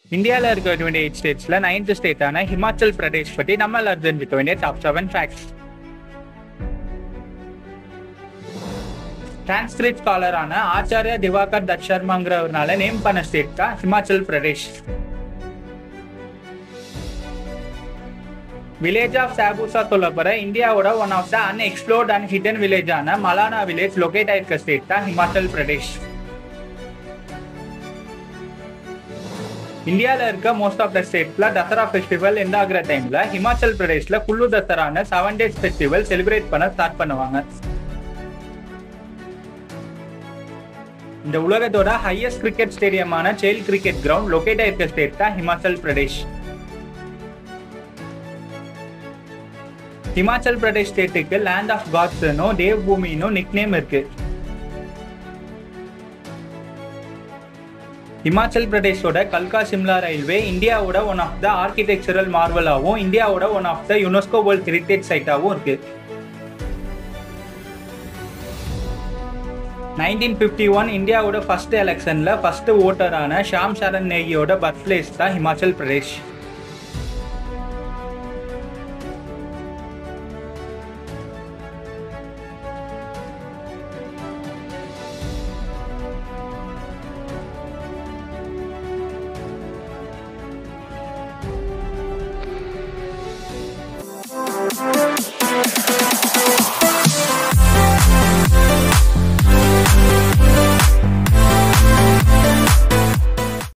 இந்தியாவில் இருக்க twenty eight ஸ்டேட்ஸில் நைன்த் ஸ்டேட்டான ஹிமாச்சல் பிரதேஷ் பற்றி நம்ம எல்லாரும் தெரிஞ்சுக்க வேண்டிய டாப் செவன் ஃபேக்ட்ஸ் சான்ஸ்கிரிட் ஸ்காலரான ஆச்சாரியா திவாகர் தத் சர்மாங்கிறவர்னால நேம் பண்ண ஸ்டேட் தான் ஹிமாச்சல் பிரதேஷ் வில்லேஜ் ஆஃப் சாபூசா சொல்லப்படுற இந்தியாவோட one of the unexplored and hidden வில்லேஜான மலானா வில்லேஜ் லொகேட் ஆயிருக்க ஸ்டேட் தான் ஹிமாச்சல் பிரதேஷ் இந்தியாவில் இருக்க மோஸ்ட் ஆஃப் த ஸ்டேட்ஸ்ல தசரா ஃபெஸ்டிவல் எண்ட் ஆகிற டைம்ல ஹிமாச்சல் பிரதேஷ்ல குல்லு தசரான செவன் டேஸ் ஃபெஸ்டிவல் செலிப்ரேட் பண்ண ஸ்டார்ட் பண்ணுவாங்க இந்த உலகத்தோட ஹையஸ்ட் கிரிக்கெட் ஸ்டேடியமான செயில் கிரிக்கெட் கிரவுண்ட் லொகேட் ஆயிருக்க ஸ்டேட் தான் ஹிமாச்சல் பிரதேஷ் ஹிமாச்சல் பிரதேஷ் ஸ்டேட்டுக்கு லேண்ட் ஆஃப் காட்ஸ்னும் தேவ் பூமினும் நிக் நேம் இருக்கு ஹிமாச்சல் பிரதேஷோட கல்கா சிம்லா ரயில்வே இந்தியாவோட ஒன் ஆஃப் த ஆர்கிடெக்சரல் மார்வலாகவும் இந்தியாவோட one of the UNESCO world heritage சைட்டாகவும் இருக்கு நைன்டீன் ஃபிஃப்டி ஒன் இந்தியாவோட ஃபர்ஸ்ட் எலெக்ஷன்ல ஃபர்ஸ்ட் ஓட்டரான ஷாம் சரண் நேகியோட பர்த் பிளேஸ் தான் ஹிமாச்சல் பிரதேஷ்